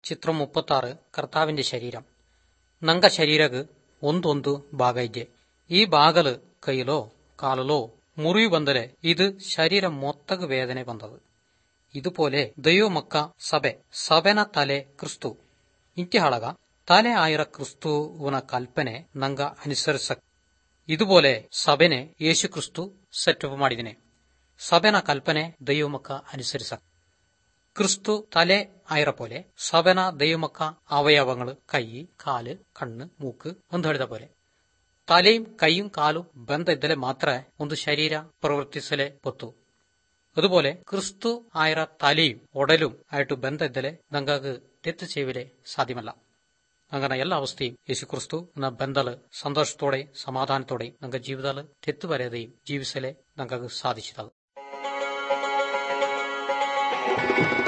ಚಿತ್ರ ಮುಪ್ಪತ್ತಾರು ಕರ್ತಾವಿന്റെ ಶರೀರಂ ನಂಗ ಶರೀರಗ್ ಒಂದೊಂದು ಭಾಗ ಇದೆ ಈ ಬಾಗಲು ಕೈಲೋ ಕಾಲಲೋ ಮುರಿವು ಬಂದರೆ ഇത് ശരീരം മൊത്തക വേദന വന്നത് ഇതുപോലെ ദൈവമക്ക സഭ സഭന തലെ ക്രിസ്തു ಇಂತಿಹಾಳಗ ತಲೆ ಆಯಿರ ಕ್ರಿಸ್ತುವನ ಕಲ್ಪನೆ ನಂಗ ಅನುಸರಿಸ ಇದುപോലെ ಸಭೆನೆ ಯೇಸು ಕ್ರಿಸ್ತು ಸೆಟಪ್ ಮಾಡಿದನೆ ಸಭೆನ ಕಲ್ಪನೆ ದೈವಮಕ್ಕ ಅನುಸರಿಸ ക്രിസ്തു തലെ ആയിര പോലെ സവന ദൈവമക്ക അവയവങ്ങള് കൈ കാല് കണ്ണ് മൂക്ക് എന്ന് ಹೇಳಿದ പോലെ തലയും കൈയും കാലും ബന്ധ ഇದ್ದಲೆ ಮಾತ್ರ ಒಂದು ಶರೀರ ಪ್ರವರ್ತಿಸಲೇ ಗೊತ್ತು അതുപോലെ ക്രിസ്തു ആയിര തലയും ഉടലും ആയിട്ട് ബന്ധ ഇದ್ದಲೆ ನಂಗಾಗ തെറ്റ് ചെയ്യലേ സാധ്യമല്ല അങ്ങനെ എല്ലാ അവസ്ഥയും യേശു ക്രിസ്തു എന്ന ബന്ധല് സന്തോഷത്തോടെ സമാധാനത്തോടെ ನಂಗ ജീവിതല് തെറ്റ് വരാതെയും ജീവിസലേ ನಂಗಾಗ ಸಾಧಿಸಿದಾಗ